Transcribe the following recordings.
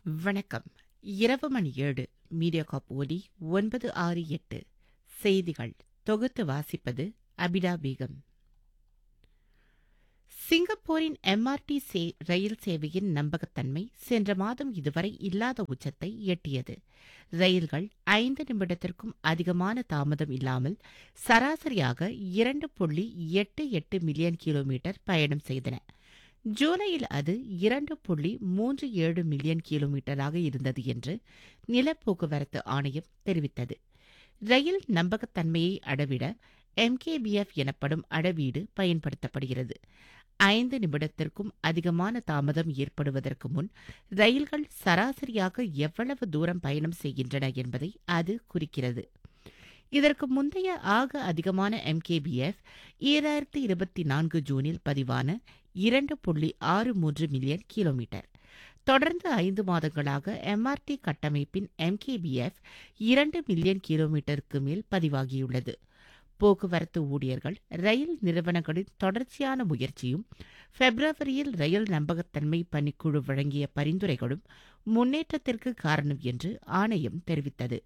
வணக்கம் இரவு மணி ஏழு மீடியா காப் ஒலி ஒன்பது ஆறு எட்டு செய்திகள் தொகுத்து வாசிப்பது அபிடா பேகம் சிங்கப்பூரின் எம்ஆர்டி சே ரயில் சேவையின் நம்பகத்தன்மை சென்ற மாதம் இதுவரை இல்லாத உச்சத்தை எட்டியது ரயில்கள் ஐந்து நிமிடத்திற்கும் அதிகமான தாமதம் இல்லாமல் சராசரியாக இரண்டு புள்ளி எட்டு எட்டு மில்லியன் கிலோமீட்டர் பயணம் செய்தன ஜூலையில் அது இரண்டு புள்ளி மூன்று ஏழு மில்லியன் கிலோமீட்டராக இருந்தது என்று நில போக்குவரத்து ஆணையம் தெரிவித்தது ரயில் நம்பகத்தன்மையை அளவிட எம்கேபிஎஃப் எனப்படும் அளவீடு பயன்படுத்தப்படுகிறது ஐந்து நிமிடத்திற்கும் அதிகமான தாமதம் ஏற்படுவதற்கு முன் ரயில்கள் சராசரியாக எவ்வளவு தூரம் பயணம் செய்கின்றன என்பதை அது குறிக்கிறது இதற்கு முந்தைய ஆக அதிகமான எம்கேபிஎஃப் ஈராயிரத்தி இருபத்தி நான்கு ஜூனில் பதிவான இரண்டு புள்ளி ஆறு மூன்று மில்லியன் கிலோமீட்டர் தொடர்ந்து ஐந்து மாதங்களாக எம்ஆர்டி கட்டமைப்பின் எம்கேபிஎஃப் இரண்டு மில்லியன் கிலோமீட்டருக்கு மேல் பதிவாகியுள்ளது போக்குவரத்து ஊழியர்கள் ரயில் நிறுவனங்களின் தொடர்ச்சியான முயற்சியும் பிப்ரவரியில் ரயில் நம்பகத்தன்மை பணிக்குழு வழங்கிய பரிந்துரைகளும் முன்னேற்றத்திற்கு காரணம் என்று ஆணையம் தெரிவித்தது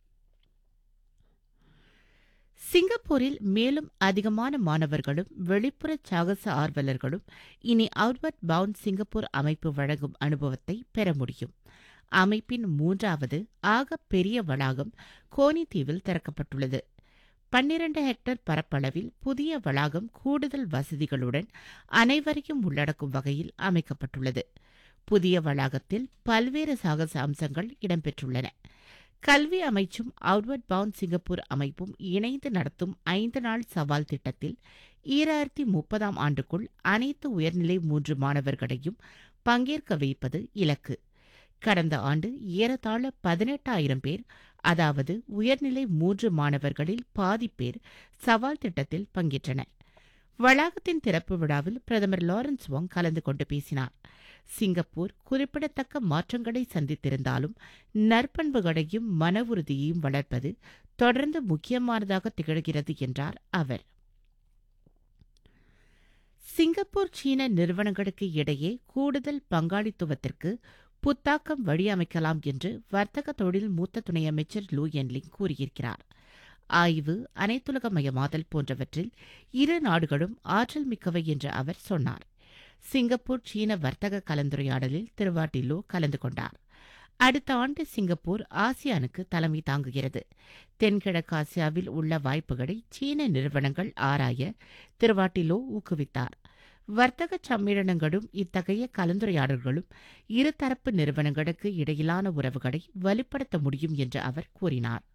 சிங்கப்பூரில் மேலும் அதிகமான மாணவர்களும் வெளிப்புற சாகச ஆர்வலர்களும் இனி அவுட்வர்ட் பவுண்ட் சிங்கப்பூர் அமைப்பு வழங்கும் அனுபவத்தை பெற முடியும் அமைப்பின் மூன்றாவது ஆக பெரிய வளாகம் கோனி தீவில் திறக்கப்பட்டுள்ளது பன்னிரண்டு ஹெக்டர் பரப்பளவில் புதிய வளாகம் கூடுதல் வசதிகளுடன் அனைவரையும் உள்ளடக்கும் வகையில் அமைக்கப்பட்டுள்ளது புதிய வளாகத்தில் பல்வேறு சாகச அம்சங்கள் இடம்பெற்றுள்ளன கல்வி அமைச்சும் அவுட்வர்ட் பவுண்ட் சிங்கப்பூர் அமைப்பும் இணைந்து நடத்தும் ஐந்து நாள் சவால் திட்டத்தில் ஈராயிரத்தி முப்பதாம் ஆண்டுக்குள் அனைத்து உயர்நிலை மூன்று மாணவர்களையும் பங்கேற்க வைப்பது இலக்கு கடந்த ஆண்டு ஏறத்தாழ பதினெட்டாயிரம் பேர் அதாவது உயர்நிலை மூன்று மாணவர்களில் பாதி பேர் சவால் திட்டத்தில் பங்கேற்றனர் வளாகத்தின் திறப்பு விழாவில் பிரதமர் லாரன்ஸ் வாங் கலந்து கொண்டு பேசினார் சிங்கப்பூர் குறிப்பிடத்தக்க மாற்றங்களை சந்தித்திருந்தாலும் நற்பண்புகளையும் மன உறுதியையும் வளர்ப்பது தொடர்ந்து முக்கியமானதாக திகழ்கிறது என்றார் அவர் சிங்கப்பூர் சீன நிறுவனங்களுக்கு இடையே கூடுதல் பங்காளித்துவத்திற்கு புத்தாக்கம் வழியமைக்கலாம் என்று வர்த்தக தொழில் மூத்த துணை அமைச்சர் லூ என்லிங் கூறியிருக்கிறார் ஆய்வு அனைத்துலகமயமாதல் போன்றவற்றில் இரு நாடுகளும் ஆற்றல் மிக்கவை என்று அவர் சொன்னார் சிங்கப்பூர் சீன வர்த்தக கலந்துரையாடலில் திருவாட்டிலோ கலந்து கொண்டார் அடுத்த ஆண்டு சிங்கப்பூர் ஆசியானுக்கு தலைமை தாங்குகிறது தென்கிழக்காசியாவில் உள்ள வாய்ப்புகளை சீன நிறுவனங்கள் ஆராய திருவாட்டிலோ ஊக்குவித்தார் வர்த்தக சம்மேளனங்களும் இத்தகைய கலந்துரையாடல்களும் இருதரப்பு நிறுவனங்களுக்கு இடையிலான உறவுகளை வலுப்படுத்த முடியும் என்று அவர் கூறினார்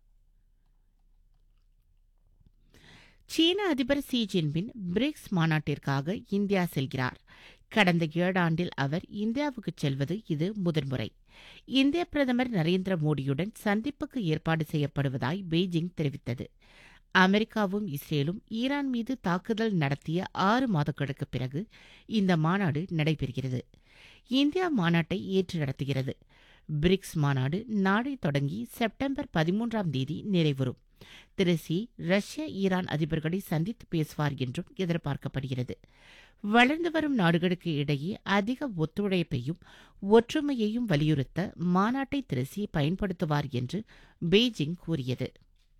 சீன அதிபர் சி ஜின்பின் பிரிக்ஸ் மாநாட்டிற்காக இந்தியா செல்கிறார் கடந்த ஏழாண்டில் அவர் இந்தியாவுக்கு செல்வது இது முதன்முறை இந்திய பிரதமர் நரேந்திர மோடியுடன் சந்திப்புக்கு ஏற்பாடு செய்யப்படுவதாய் பெய்ஜிங் தெரிவித்தது அமெரிக்காவும் இஸ்ரேலும் ஈரான் மீது தாக்குதல் நடத்திய ஆறு மாதங்களுக்கு பிறகு இந்த மாநாடு நடைபெறுகிறது இந்தியா மாநாட்டை ஏற்று நடத்துகிறது பிரிக்ஸ் மாநாடு நாளை தொடங்கி செப்டம்பர் பதிமூன்றாம் தேதி நிறைவுறும் திரு சி ரஷ்ய ஈரான் அதிபர்களை சந்தித்து பேசுவார் என்றும் எதிர்பார்க்கப்படுகிறது வளர்ந்து வரும் நாடுகளுக்கு இடையே அதிக ஒத்துழைப்பையும் ஒற்றுமையையும் வலியுறுத்த மாநாட்டை திரு சி பயன்படுத்துவார் என்று பெய்ஜிங் கூறியது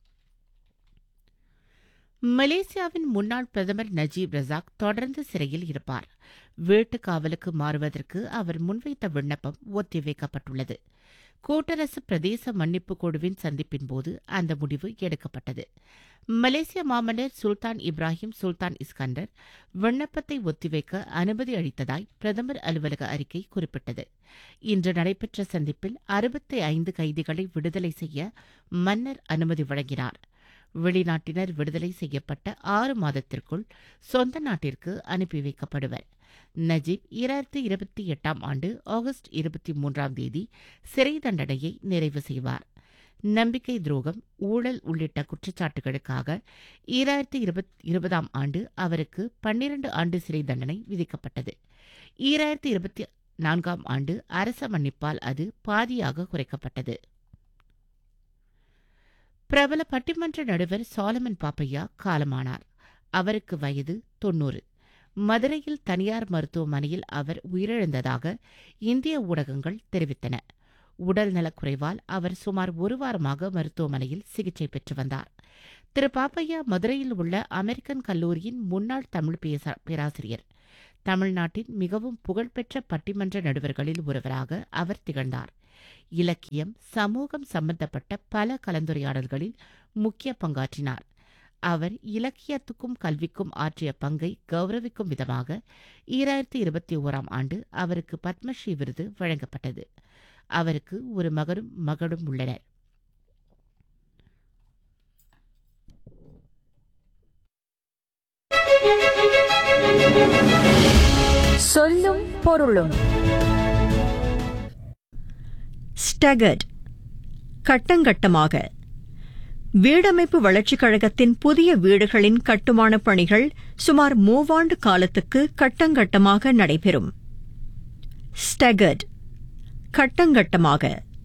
மலேசியாவின் முன்னாள் பிரதமர் நஜீப் ரசாக் தொடர்ந்து சிறையில் இருப்பார் வீட்டு காவலுக்கு மாறுவதற்கு அவர் முன்வைத்த விண்ணப்பம் ஒத்திவைக்கப்பட்டுள்ளது கூட்டரசு பிரதேச மன்னிப்பு குழுவின் சந்திப்பின் போது அந்த முடிவு எடுக்கப்பட்டது மலேசிய மாமன்னர் சுல்தான் இப்ராஹிம் சுல்தான் இஸ்கண்டர் விண்ணப்பத்தை ஒத்திவைக்க அனுமதி அளித்ததாய் பிரதமர் அலுவலக அறிக்கை குறிப்பிட்டது இன்று நடைபெற்ற சந்திப்பில் அறுபத்தி ஐந்து கைதிகளை விடுதலை செய்ய மன்னர் அனுமதி வழங்கினார் வெளிநாட்டினர் விடுதலை செய்யப்பட்ட ஆறு மாதத்திற்குள் சொந்த நாட்டிற்கு அனுப்பி வைக்கப்படுவர் நஜீப் இரண்டாயிரத்தி இருபத்தி எட்டாம் ஆண்டு ஆகஸ்ட் இருபத்தி மூன்றாம் தேதி சிறை தண்டனையை நிறைவு செய்வார் நம்பிக்கை துரோகம் ஊழல் உள்ளிட்ட குற்றச்சாட்டுகளுக்காக ஈராயிரத்தி இருபதாம் ஆண்டு அவருக்கு பன்னிரண்டு ஆண்டு சிறை தண்டனை விதிக்கப்பட்டது ஈராயிரத்தி இருபத்தி நான்காம் ஆண்டு அரச மன்னிப்பால் அது பாதியாக குறைக்கப்பட்டது பிரபல பட்டிமன்ற நடுவர் சாலமன் பாப்பையா காலமானார் அவருக்கு வயது தொன்னூறு மதுரையில் தனியார் மருத்துவமனையில் அவர் உயிரிழந்ததாக இந்திய ஊடகங்கள் தெரிவித்தன உடல் நலக்குறைவால் அவர் சுமார் ஒரு வாரமாக மருத்துவமனையில் சிகிச்சை பெற்று வந்தார் திரு பாப்பையா மதுரையில் உள்ள அமெரிக்கன் கல்லூரியின் முன்னாள் தமிழ் பேச- பேராசிரியர் தமிழ்நாட்டின் மிகவும் புகழ்பெற்ற பட்டிமன்ற நடுவர்களில் ஒருவராக அவர் திகழ்ந்தார் இலக்கியம் சமூகம் சம்பந்தப்பட்ட பல கலந்துரையாடல்களில் முக்கிய பங்காற்றினார் அவர் இலக்கியத்துக்கும் கல்விக்கும் ஆற்றிய பங்கை கௌரவிக்கும் விதமாக ஈராயிரத்தி இருபத்தி ஓராம் ஆண்டு அவருக்கு பத்மஸ்ரீ விருது வழங்கப்பட்டது அவருக்கு ஒரு மகனும் மகளும் உள்ளனர் சொல்லும் பொருளும் ஸ்டகர்ட் கட்டங்கட்டமாக வீடமைப்பு வளர்ச்சிக் கழகத்தின் புதிய வீடுகளின் கட்டுமானப் பணிகள் சுமார் மூவாண்டு காலத்துக்கு கட்டங்கட்டமாக நடைபெறும் ஸ்டகர்ட் கட்டங்கட்டமாக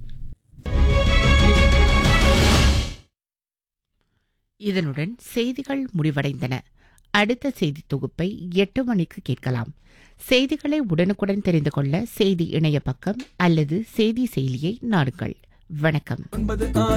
இதனுடன் செய்திகள் முடிவடைந்தன அடுத்த செய்தி தொகுப்பை எட்டு மணிக்கு கேட்கலாம் செய்திகளை உடனுக்குடன் தெரிந்து கொள்ள செய்தி இணைய பக்கம் அல்லது செய்தி செயலியை நாடுங்கள் வணக்கம்